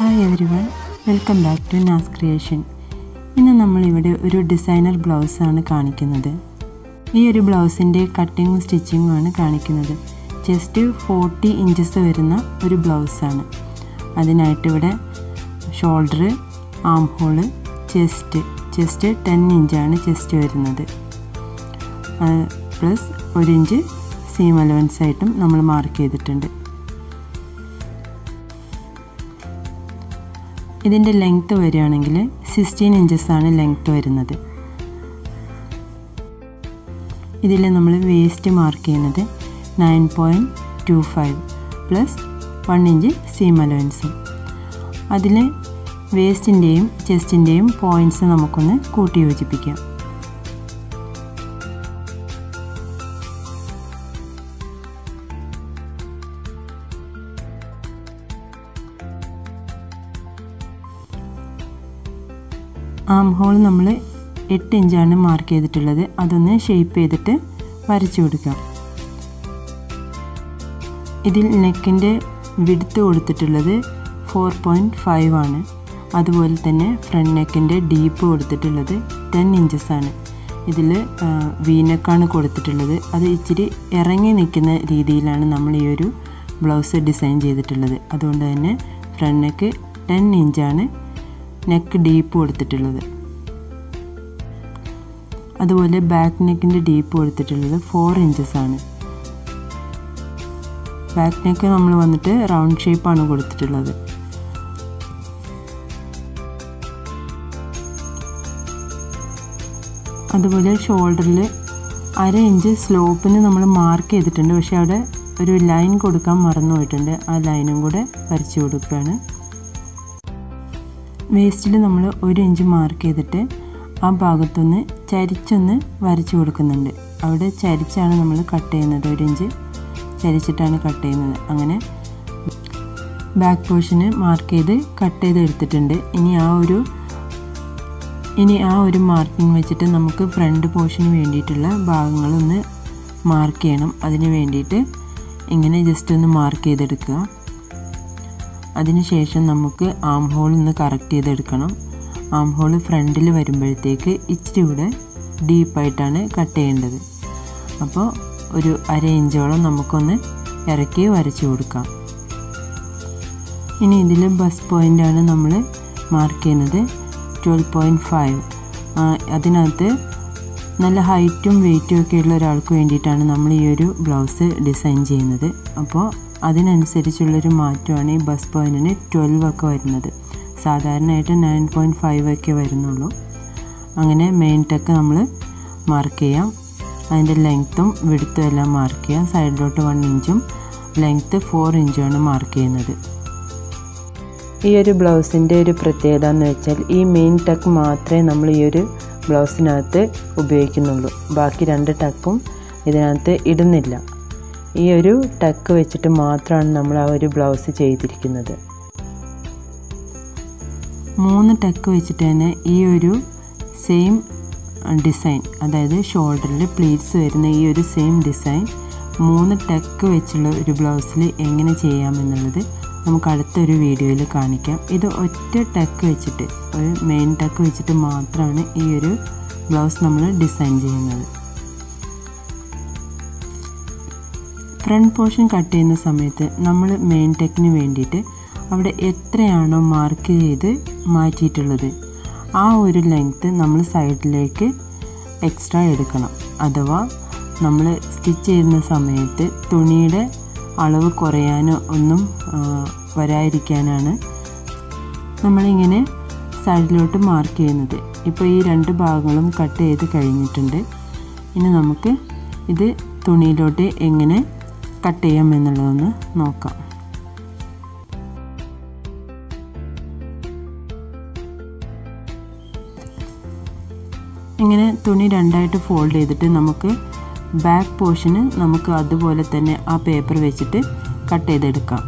hi every one welcome back to Naz creation ഇന്ന് നമ്മളിവിടെ ഒരു ഡിസൈനർ ബ്ലൗസാണ് കാണിക്കുന്നത് ഈ ഒരു ബ്ലൗസിൻ്റെ കട്ടിങ്ങും സ്റ്റിച്ചിങ്ങും ആണ് കാണിക്കുന്നത് ജസ്റ്റ് ഫോർട്ടി ഇഞ്ചസ് വരുന്ന ഒരു ബ്ലൗസാണ് അതിനായിട്ട് ഇവിടെ shoulder arm hole chest chest ten ഇഞ്ചാണ് ചെസ്റ്റ് വരുന്നത് പ്ലസ് ഒരു ഇഞ്ച് സീം അലവൻസ് ആയിട്ടും നമ്മൾ മാർക്ക് ചെയ്തിട്ടുണ്ട് ഇതിൻ്റെ ലെങ്ത്ത് വരികയാണെങ്കിൽ സിക്സ്റ്റീൻ ഇഞ്ചസ് ആണ് ലെങ്ത്ത് വരുന്നത് ഇതിൽ നമ്മൾ വേസ്റ്റ് മാർക്ക് ചെയ്യുന്നത് nine point two five plus one inch seam അലവൻസും അതിൽ വേസ്റ്റിൻ്റെയും ചെസ്റ്റിൻ്റെയും പോയിൻറ്റ്സ് നമുക്കൊന്ന് കൂട്ടി യോജിപ്പിക്കാം ആം ഹോൾ നമ്മൾ എട്ട് ഇഞ്ചാണ് മാർക്ക് ചെയ്തിട്ടുള്ളത് അതൊന്ന് ഷേപ്പ് ചെയ്തിട്ട് വരച്ചു കൊടുക്കാം ഇതിൽ നെക്കിൻ്റെ വിടുത്ത് കൊടുത്തിട്ടുള്ളത് ഫോർ പോയിൻറ്റ് ഫൈവ് ആണ് അതുപോലെ തന്നെ ഫ്രണ്ട് നെക്കിൻ്റെ ഡീപ്പ് കൊടുത്തിട്ടുള്ളത് ടെൻ ഇഞ്ചസ് ആണ് ഇതിൽ വീനക്കാണ് കൊടുത്തിട്ടുള്ളത് അത് ഇച്ചിരി ഇറങ്ങി നിൽക്കുന്ന രീതിയിലാണ് നമ്മൾ ഈ ഒരു ബ്ലൗസ് ഡിസൈൻ ചെയ്തിട്ടുള്ളത് അതുകൊണ്ട് തന്നെ ഫ്രണ്ട് നെക്ക് ടെൻ ഇഞ്ചാണ് നെക്ക് ഡീപ്പ് കൊടുത്തിട്ടുള്ളത് അതുപോലെ ബാക്ക് നെക്കിൻ്റെ ഡീപ്പ് കൊടുത്തിട്ടുള്ളത് ഫോർ ഇഞ്ചസ് ആണ് ബാക്ക് നെക്ക് നമ്മൾ വന്നിട്ട് റൗണ്ട് ഷേപ്പാണ് കൊടുത്തിട്ടുള്ളത് അതുപോലെ ഷോൾഡറിൽ അര ഇഞ്ച് സ്ലോപ്പിന് നമ്മൾ മാർക്ക് ചെയ്തിട്ടുണ്ട് പക്ഷേ അവിടെ ഒരു ലൈൻ കൊടുക്കാൻ മറന്നു പോയിട്ടുണ്ട് ആ ലൈനും കൂടെ വരച്ചു കൊടുക്കുകയാണ് വേസ്റ്റിൽ നമ്മൾ ഒരു ഇഞ്ച് മാർക്ക് ചെയ്തിട്ട് ആ ഭാഗത്തൊന്ന് ചരിച്ചൊന്ന് വരച്ചു കൊടുക്കുന്നുണ്ട് അവിടെ ചരിച്ചാണ് നമ്മൾ കട്ട് ചെയ്യുന്നത് ഒരു ഇഞ്ച് ചരിച്ചിട്ടാണ് കട്ട് ചെയ്യുന്നത് അങ്ങനെ ബാക്ക് പോർഷന് മാർക്ക് ചെയ്ത് കട്ട് ചെയ്ത് എടുത്തിട്ടുണ്ട് ഇനി ആ ഒരു ഇനി ആ ഒരു മാർക്കിംഗ് വെച്ചിട്ട് നമുക്ക് ഫ്രണ്ട് പോർഷന് വേണ്ടിയിട്ടുള്ള ഭാഗങ്ങളൊന്ന് മാർക്ക് ചെയ്യണം അതിന് വേണ്ടിയിട്ട് ഇങ്ങനെ ജസ്റ്റ് ഒന്ന് മാർക്ക് ചെയ്തെടുക്കുക അതിനുശേഷം നമുക്ക് ആം ഹോൾ ഒന്ന് കറക്റ്റ് ചെയ്തെടുക്കണം ആം ഹോൾ ഫ്രണ്ടിൽ വരുമ്പോഴത്തേക്ക് ഇച്ചിരി കൂടെ ഡീപ്പായിട്ടാണ് കട്ട് ചെയ്യേണ്ടത് അപ്പോൾ ഒരു അര ഇഞ്ചോളം നമുക്കൊന്ന് ഇറക്കി വരച്ചു കൊടുക്കാം ഇനി ഇതിൽ ബസ് പോയിൻ്റാണ് നമ്മൾ മാർക്ക് ചെയ്യുന്നത് ട്വൽവ് പോയിൻറ്റ് ഫൈവ് അതിനകത്ത് നല്ല ഹൈറ്റും വെയിറ്റും ഒക്കെ ഉള്ള ഒരാൾക്ക് വേണ്ടിയിട്ടാണ് നമ്മൾ ഈ ഒരു ബ്ലൗസ് ഡിസൈൻ ചെയ്യുന്നത് അപ്പോൾ അതിനനുസരിച്ചുള്ളൊരു മാറ്റമാണ് ഈ ബസ് പോയിൻറ്റിന് ട്വൽവ് ഒക്കെ വരുന്നത് സാധാരണയായിട്ട് നയൻ പോയിൻറ്റ് ഫൈവ് ഒക്കെ വരുന്നുള്ളൂ അങ്ങനെ മെയിൻ ടെക്ക് നമ്മൾ മാർക്ക് ചെയ്യാം അതിൻ്റെ ലെങ്ത്തും വിടുത്തും എല്ലാം മാർക്ക് ചെയ്യാം സൈഡിലോട്ട് വൺ ഇഞ്ചും ലെങ്ത്ത് ഫോർ ഇഞ്ചുമാണ് മാർക്ക് ചെയ്യുന്നത് ഈ ഒരു ബ്ലൗസിൻ്റെ ഒരു പ്രത്യേകത എന്ന് വെച്ചാൽ ഈ മെയിൻ ടക്ക് മാത്രമേ നമ്മൾ ഈ ഒരു ബ്ലൗസിനകത്ത് ഉപയോഗിക്കുന്നുള്ളൂ ബാക്കി രണ്ട് ടക്കും ഇതിനകത്ത് ഇടുന്നില്ല ഈ ഒരു ടക്ക് വെച്ചിട്ട് മാത്രമാണ് നമ്മൾ ആ ഒരു ബ്ലൗസ് ചെയ്തിരിക്കുന്നത് മൂന്ന് ടക്ക് വെച്ചിട്ട് തന്നെ ഈ ഒരു സെയിം ഡിസൈൻ അതായത് ഷോൾഡറിൽ പ്ലീറ്റ്സ് വരുന്ന ഈ ഒരു സെയിം ഡിസൈൻ മൂന്ന് ടക്ക് വെച്ചുള്ള ഒരു ബ്ലൗസിൽ എങ്ങനെ ചെയ്യാമെന്നുള്ളത് നമുക്ക് അടുത്തൊരു വീഡിയോയിൽ കാണിക്കാം ഇത് ഒറ്റ ടക്ക് വെച്ചിട്ട് ഒരു മെയിൻ ടക്ക് വെച്ചിട്ട് മാത്രമാണ് ഈ ഒരു ബ്ലൗസ് നമ്മൾ ഡിസൈൻ ചെയ്യുന്നത് ഫ്രണ്ട് പോർഷൻ കട്ട് ചെയ്യുന്ന സമയത്ത് നമ്മൾ മെയിൻ ടെക്കിന് വേണ്ടിയിട്ട് അവിടെ എത്രയാണോ മാർക്ക് ചെയ്ത് മാറ്റിയിട്ടുള്ളത് ആ ഒരു ലെങ്ത്ത് നമ്മൾ സൈഡിലേക്ക് എക്സ്ട്രാ എടുക്കണം അഥവാ നമ്മൾ സ്റ്റിച്ച് ചെയ്യുന്ന സമയത്ത് തുണിയുടെ അളവ് കുറയാനോ ഒന്നും വരാതിരിക്കാനാണ് നമ്മളിങ്ങനെ സൈഡിലോട്ട് മാർക്ക് ചെയ്യുന്നത് ഇപ്പോൾ ഈ രണ്ട് ഭാഗങ്ങളും കട്ട് ചെയ്ത് കഴിഞ്ഞിട്ടുണ്ട് ഇനി നമുക്ക് ഇത് തുണിയിലോട്ട് എങ്ങനെ കട്ട് ചെയ്യാം എന്നുള്ളതൊന്ന് നോക്കാം ഇങ്ങനെ തുണി രണ്ടായിട്ട് ഫോൾഡ് ചെയ്തിട്ട് നമുക്ക് ബാക്ക് പോർഷന് നമുക്ക് അതുപോലെ തന്നെ ആ പേപ്പർ വെച്ചിട്ട് കട്ട് ചെയ്തെടുക്കാം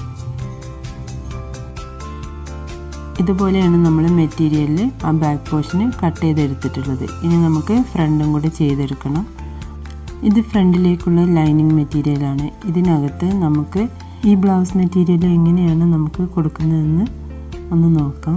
ഇതുപോലെയാണ് നമ്മൾ മെറ്റീരിയലിൽ ആ ബാക്ക് പോർഷന് കട്ട് ചെയ്തെടുത്തിട്ടുള്ളത് ഇനി നമുക്ക് ഫ്രണ്ടും കൂടി ചെയ്തെടുക്കണം ഇത് ഫ്രണ്ടിലേക്കുള്ള ലൈനിങ് മെറ്റീരിയലാണ് ഇതിനകത്ത് നമുക്ക് ഈ ബ്ലൗസ് മെറ്റീരിയൽ എങ്ങനെയാണ് നമുക്ക് കൊടുക്കുന്നതെന്ന് ഒന്ന് നോക്കാം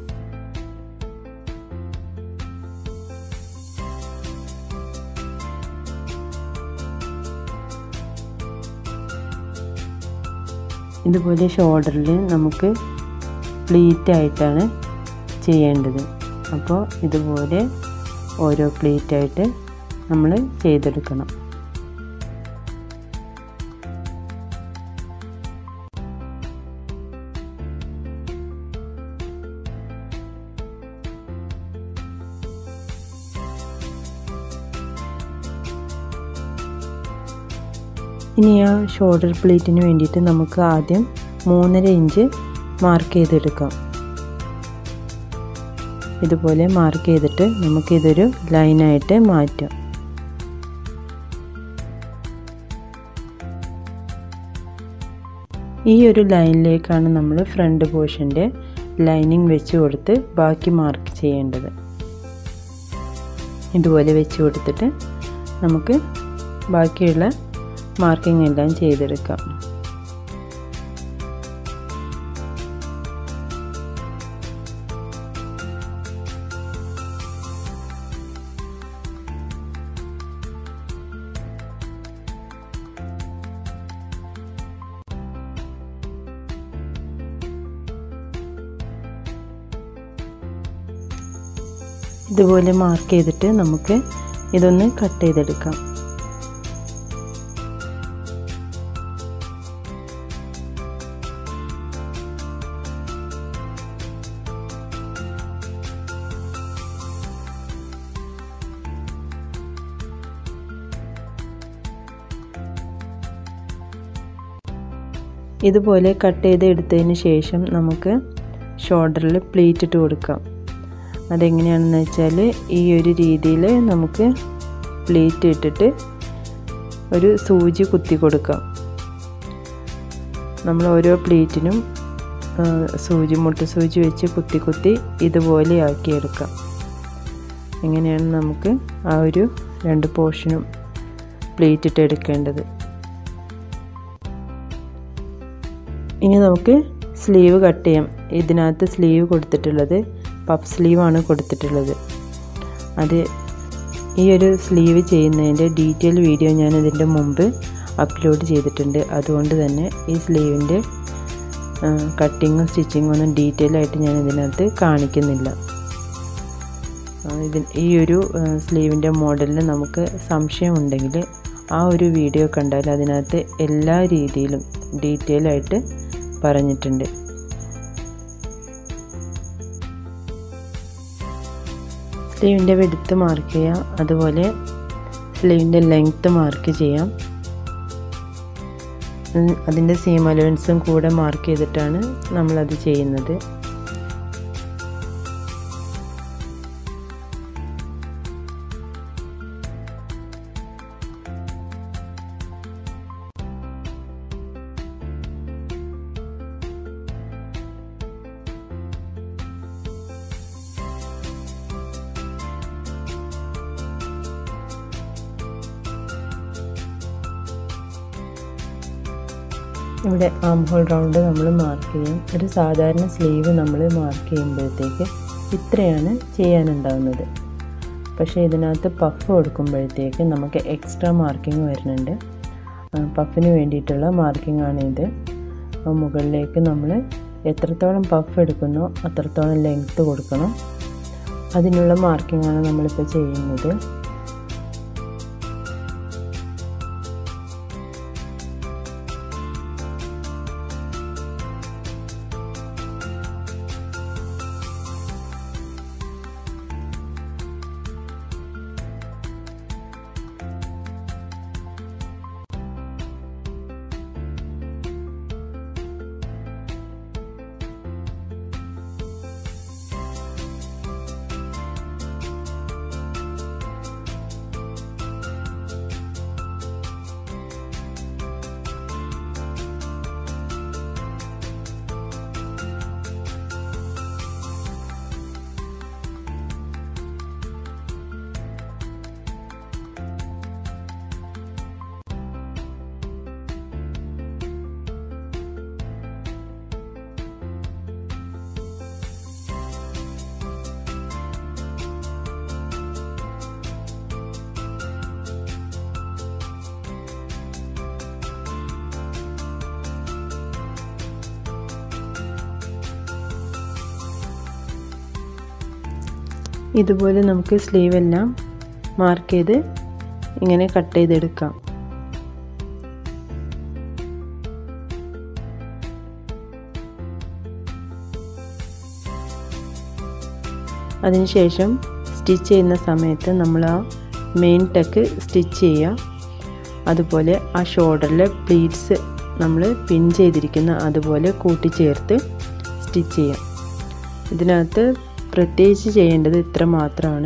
ഇതുപോലെ ഷോൾഡറിൽ നമുക്ക് പ്ലീറ്റ് ആയിട്ടാണ് ചെയ്യേണ്ടത് അപ്പോൾ ഇതുപോലെ ഓരോ പ്ലീറ്റായിട്ട് നമ്മൾ ചെയ്തെടുക്കണം ഇനി ആ ഷോൾഡർ പ്ലേറ്റിന് വേണ്ടിയിട്ട് നമുക്ക് ആദ്യം മൂന്നര ഇഞ്ച് മാർക്ക് ചെയ്തെടുക്കാം ഇതുപോലെ മാർക്ക് ചെയ്തിട്ട് നമുക്കിതൊരു ലൈനായിട്ട് മാറ്റാം ഈ ഒരു ലൈനിലേക്കാണ് നമ്മൾ ഫ്രണ്ട് പോർഷൻ്റെ ലൈനിങ് വെച്ച് കൊടുത്ത് ബാക്കി മാർക്ക് ചെയ്യേണ്ടത് ഇതുപോലെ വെച്ച് കൊടുത്തിട്ട് നമുക്ക് ബാക്കിയുള്ള മാർക്കിംഗ് എല്ലാം ചെയ്തെടുക്കാം ഇതുപോലെ മാർക്ക് ചെയ്തിട്ട് നമുക്ക് ഇതൊന്ന് കട്ട് ചെയ്തെടുക്കാം ഇതുപോലെ കട്ട് ചെയ്ത് എടുത്തതിന് ശേഷം നമുക്ക് ഷോൾഡറിൽ പ്ലീറ്റ് ഇട്ട് കൊടുക്കാം അതെങ്ങനെയാണെന്ന് വെച്ചാൽ ഈ ഒരു രീതിയിൽ നമുക്ക് പ്ലീറ്റ് ഇട്ടിട്ട് ഒരു സൂചി കുത്തി കൊടുക്കാം നമ്മൾ ഓരോ പ്ലീറ്റിനും സൂചി മുട്ട സൂചി വെച്ച് കുത്തി കുത്തി ഇതുപോലെ ആക്കിയെടുക്കാം ഇങ്ങനെയാണ് നമുക്ക് ആ ഒരു രണ്ട് പോർഷനും പ്ലീറ്റ് ഇട്ട് എടുക്കേണ്ടത് ഇനി നമുക്ക് സ്ലീവ് കട്ട് ചെയ്യാം ഇതിനകത്ത് സ്ലീവ് കൊടുത്തിട്ടുള്ളത് പഫ് സ്ലീവാണ് കൊടുത്തിട്ടുള്ളത് അത് ഈ ഒരു സ്ലീവ് ചെയ്യുന്നതിൻ്റെ ഡീറ്റെയിൽ വീഡിയോ ഞാൻ ഇതിൻ്റെ മുമ്പ് അപ്ലോഡ് ചെയ്തിട്ടുണ്ട് അതുകൊണ്ട് തന്നെ ഈ സ്ലീവിൻ്റെ കട്ടിങ്ങും സ്റ്റിച്ചിങ്ങും ഒന്നും ഡീറ്റെയിൽ ആയിട്ട് ഞാൻ ഇതിനകത്ത് കാണിക്കുന്നില്ല ഇതിന് ഈ ഒരു സ്ലീവിൻ്റെ മോഡലിൽ നമുക്ക് സംശയമുണ്ടെങ്കിൽ ആ ഒരു വീഡിയോ കണ്ടാൽ അതിനകത്ത് എല്ലാ രീതിയിലും ഡീറ്റെയിൽ ആയിട്ട് പറഞ്ഞിട്ടുണ്ട് സ്ലീവിൻ്റെ വെടുത്ത് മാർക്ക് ചെയ്യാം അതുപോലെ സ്ലീവിൻ്റെ ലെങ്ത്ത് മാർക്ക് ചെയ്യാം അതിൻ്റെ സീം അലവൻസും കൂടെ മാർക്ക് ചെയ്തിട്ടാണ് നമ്മളത് ചെയ്യുന്നത് ഇവിടെ ആം ഹോൾ റൗണ്ട് നമ്മൾ മാർക്ക് ചെയ്യും ഒരു സാധാരണ സ്ലീവ് നമ്മൾ മാർക്ക് ചെയ്യുമ്പോഴത്തേക്ക് ഇത്രയാണ് ചെയ്യാനുണ്ടാവുന്നത് പക്ഷേ ഇതിനകത്ത് പഫ് കൊടുക്കുമ്പോഴത്തേക്ക് നമുക്ക് എക്സ്ട്രാ മാർക്കിംഗ് വരുന്നുണ്ട് പഫിന് വേണ്ടിയിട്ടുള്ള മാർക്കിംഗ് ആണ് ഇത് മുകളിലേക്ക് നമ്മൾ എത്രത്തോളം പഫ് എടുക്കുന്നോ അത്രത്തോളം ലെങ്ത്ത് കൊടുക്കണം അതിനുള്ള മാർക്കിംഗ് ആണ് നമ്മളിപ്പോൾ ചെയ്യുന്നത് ഇതുപോലെ നമുക്ക് സ്ലീവ് എല്ലാം മാർക്ക് ചെയ്ത് ഇങ്ങനെ കട്ട് ചെയ്തെടുക്കാം അതിനുശേഷം സ്റ്റിച്ച് ചെയ്യുന്ന സമയത്ത് നമ്മൾ ആ മെയിൻ ടെക്ക് സ്റ്റിച്ച് ചെയ്യുക അതുപോലെ ആ ഷോൾഡറിലെ പ്ലീറ്റ്സ് നമ്മൾ പിൻ ചെയ്തിരിക്കുന്ന അതുപോലെ കൂട്ടിച്ചേർത്ത് സ്റ്റിച്ച് ചെയ്യാം ഇതിനകത്ത് പ്രത്യേകിച്ച് ചെയ്യേണ്ടത് ഇത്ര മാത്രമാണ്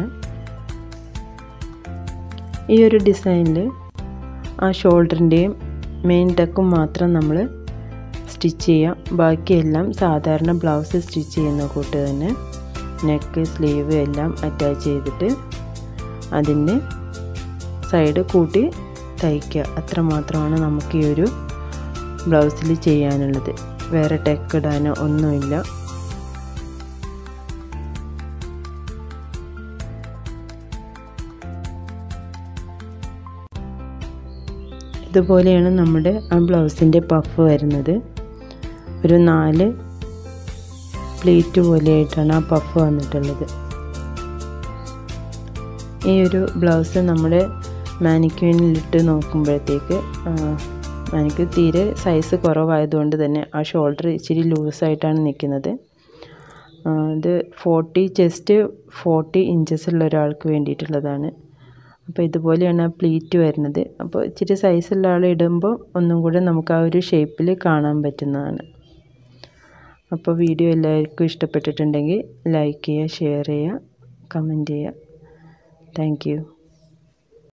ഈ ഒരു ഡിസൈനിൽ ആ ഷോൾഡറിൻ്റെയും മെയിൻ ടെക്കും മാത്രം നമ്മൾ സ്റ്റിച്ച് ചെയ്യാം ബാക്കിയെല്ലാം സാധാരണ ബ്ലൗസ് സ്റ്റിച്ച് ചെയ്യുന്ന കൂട്ട് തന്നെ നെക്ക് സ്ലീവ് എല്ലാം അറ്റാച്ച് ചെയ്തിട്ട് അതിൻ്റെ സൈഡ് കൂട്ടി തയ്ക്കുക അത്ര മാത്രമാണ് നമുക്ക് ഈ ഒരു ബ്ലൗസിൽ ചെയ്യാനുള്ളത് വേറെ ടെക്ക് ഇടാനോ ഒന്നുമില്ല ഇതുപോലെയാണ് നമ്മുടെ ആ ബ്ലൗസിൻ്റെ പഫ് വരുന്നത് ഒരു നാല് പ്ലേറ്റ് പോലെയായിട്ടാണ് ആ പഫ് വന്നിട്ടുള്ളത് ഈ ഒരു ബ്ലൗസ് നമ്മുടെ മാനിക്യൂനിലിട്ട് നോക്കുമ്പോഴത്തേക്ക് മാനിക്യൂ തീരെ സൈസ് കുറവായതുകൊണ്ട് തന്നെ ആ ഷോൾഡർ ഇച്ചിരി ലൂസായിട്ടാണ് നിൽക്കുന്നത് ഇത് ഫോർട്ടി ചെസ്റ്റ് ഫോർട്ടി ഇഞ്ചസ് ഉള്ള ഒരാൾക്ക് വേണ്ടിയിട്ടുള്ളതാണ് അപ്പോൾ ഇതുപോലെയാണ് ആ പ്ലീറ്റ് വരുന്നത് അപ്പോൾ ഇച്ചിരി സൈസുള്ള ആൾ ഇടുമ്പോൾ ഒന്നും കൂടെ നമുക്ക് ആ ഒരു ഷേപ്പിൽ കാണാൻ പറ്റുന്നതാണ് അപ്പോൾ വീഡിയോ എല്ലാവർക്കും ഇഷ്ടപ്പെട്ടിട്ടുണ്ടെങ്കിൽ ലൈക്ക് ചെയ്യുക ഷെയർ ചെയ്യുക കമൻറ്റ് ചെയ്യുക താങ്ക്